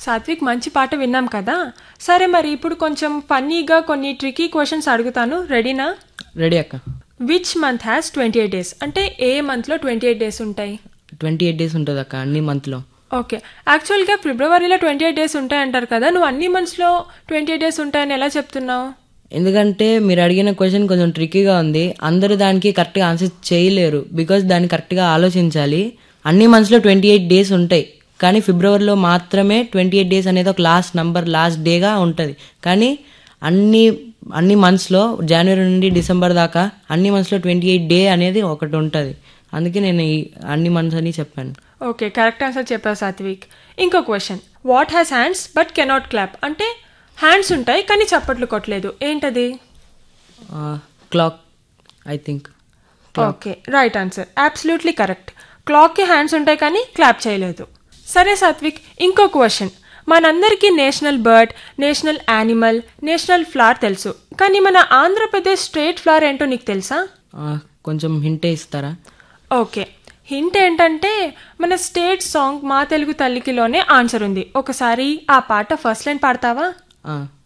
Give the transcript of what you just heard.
సాత్విక్ మంచి పాట విన్నాం కదా సరే మరి ఇప్పుడు కొంచెం ఫన్నీగా కొన్ని ట్రికీ క్వశ్చన్స్ అడుగుతాను రెడీనా రెడీ అక్క which month has twenty eight days అంటే ఏ మంత్లో ట్వంటీ ఎయిట్ డేస్ ఉంటాయి ట్వంటీ ఎయిట్ డేస్ ఉంటుంది అక్క అన్ని మంత్లో ఓకే యాక్చువల్గా ఫిబ్రవరిలో ట్వంటీ ఎయిట్ డేస్ ఉంటాయి అంటారు కదా నువ్వు అన్ని మంత్స్లో ట్వంటీ ఎయిట్ డేస్ ఉంటాయని ఎలా చెప్తున్నావు ఎందుకంటే మీరు అడిగిన క్వశ్చన్ కొంచెం ట్రిక్కీగా ఉంది అందరూ దానికి కరెక్ట్గా ఆన్సర్ చేయలేరు బికాజ్ దాన్ని కరెక్ట్గా ఆలోచించాలి అన్ని మంత్స్లో ట్వంటీ ఎయిట్ డేస్ ఉంటాయి కానీ ఫిబ్రవరిలో మాత్రమే ట్వంటీ ఎయిట్ డేస్ అనేది ఒక లాస్ట్ నంబర్ లాస్ట్ డేగా ఉంటుంది కానీ అన్ని అన్ని మంత్స్లో జనవరి నుండి డిసెంబర్ దాకా అన్ని మంత్స్లో ట్వంటీ ఎయిట్ డే అనేది ఒకటి ఉంటుంది అందుకే నేను ఈ అన్ని మంత్స్ అని చెప్పాను ఓకే కరెక్ట్ ఆన్సర్ చెప్పావు సాత్విక్ ఇంకో question what has hands but cannot clap అంటే హ్యాండ్స్ ఉంటాయి కానీ చప్పట్లు కొట్టలేదు ఏంటది clock I think okay right answer absolutely correct క్లాక్కి హ్యాండ్స్ ఉంటాయి కానీ క్లాప్ చేయలేదు సరే సాత్విక్ ఇంకో క్వశ్చన్ మనందరికీ national bird national animal national flower తెలుసు కానీ మన ఆంధ్రప్రదేశ్ స్టేట్ ఫ్లవర్ ఏంటో నీకు తెలుసా కొంచెం హింటే ఇస్తారా ఓకే హింట్ ఏంటంటే మన స్టేట్ సాంగ్ మా తెలుగు తల్లికిలోనే ఆన్సర్ ఉంది ఒకసారి ఆ పాట ఫస్ట్ లైన్ పాడతావా ఆ,